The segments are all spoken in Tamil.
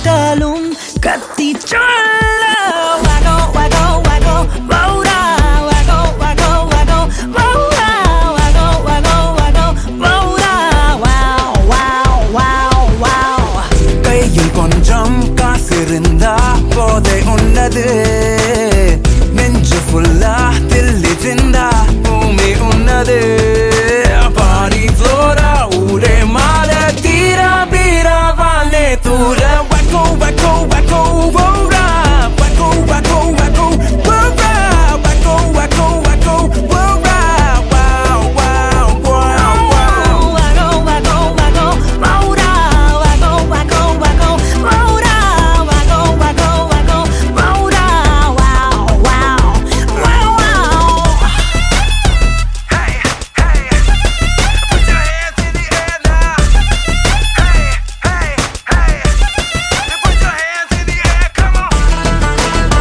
கேட்டாலும் கத்தி சொல்ல வகோ வகோ வகோ வௌரா வகோ வகோ வகோ வௌரா வகோ வகோ வகோ வௌரா வாவ் வாவ் வாவ் வாவ் கையில் கொஞ்சம் காசு இருந்தா போதை உன்னது நெஞ்சு ஃபுல்லா தில்லி சிந்தா பூமி உன்னது பாடி ஃப்ளோரா ஊரே மால தீரா பீரா வாலே தூர வக்கோ வக்கோ வக்கோ ஓரா வக்கோ வக்கோ வக்கோ ஓரா வக்கோ வக்கோ வக்கோ ஓரா வாவ் வாவ் வாவ் வாவ் வகோ வகோ வகோ வௌரா வகோ வகோ வகோ வௌரா வகோ வகோ வகோ வௌரா wow wow wow wow Hey, hey, put your hands in the air now. Hey, hey, hey, you put your hands in the air, come on.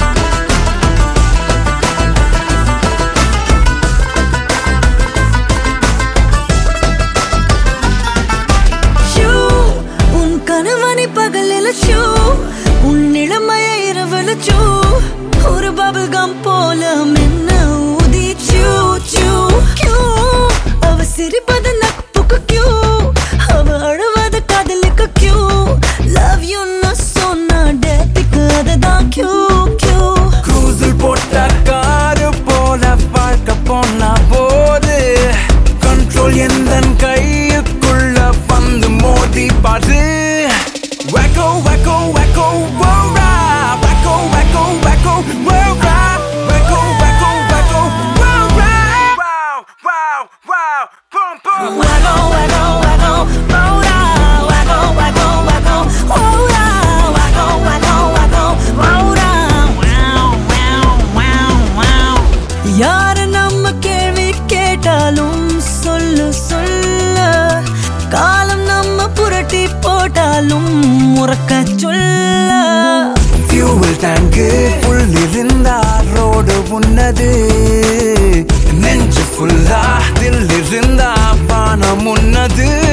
ஷூ உன் கணவனை பகலில் ஷூ உன் இளமைய இரவில் ஷூ ஒரு பபிள் கம் போல மின்ன ஊதி ஷூ ஷூ கியூ அவ சிரிப்பது நட்புக்கு கியூ அவ அழுவது காதலுக்கு கியூ லவ் யூ சொன்ன டேத்துக்கு அதுதான் கியூ கியூ கூசல் போட்ட காரு போல வாழ்க்கை போனா போது கண்ட்ரோல் எந்த கையுக்குள்ள வந்து மோதி பாரு Wacko, wacko, wacko, wora. Wacko, wacko, wacko, wora. Wacko, wacko, wacko, wora. Wow, wow, wow, boom, boom. Waggo, waggo, waggo, wora. Waggo, waggo, waggo, wora. Waggo, waggo, waggo, wora. Wow, wow, wow, wow. யாரு நம்ம கேள்வி கேட்டாலும் சொல்லு சொல்ல காலம் நம்ம புரட்டி போட்டாலும் முறக்க சொல்ல fuel tank full இருந்தா ரோடு உன்னது நெஞ்சு ஃபுல்லா தில் இருந்தா பானம் உன்னது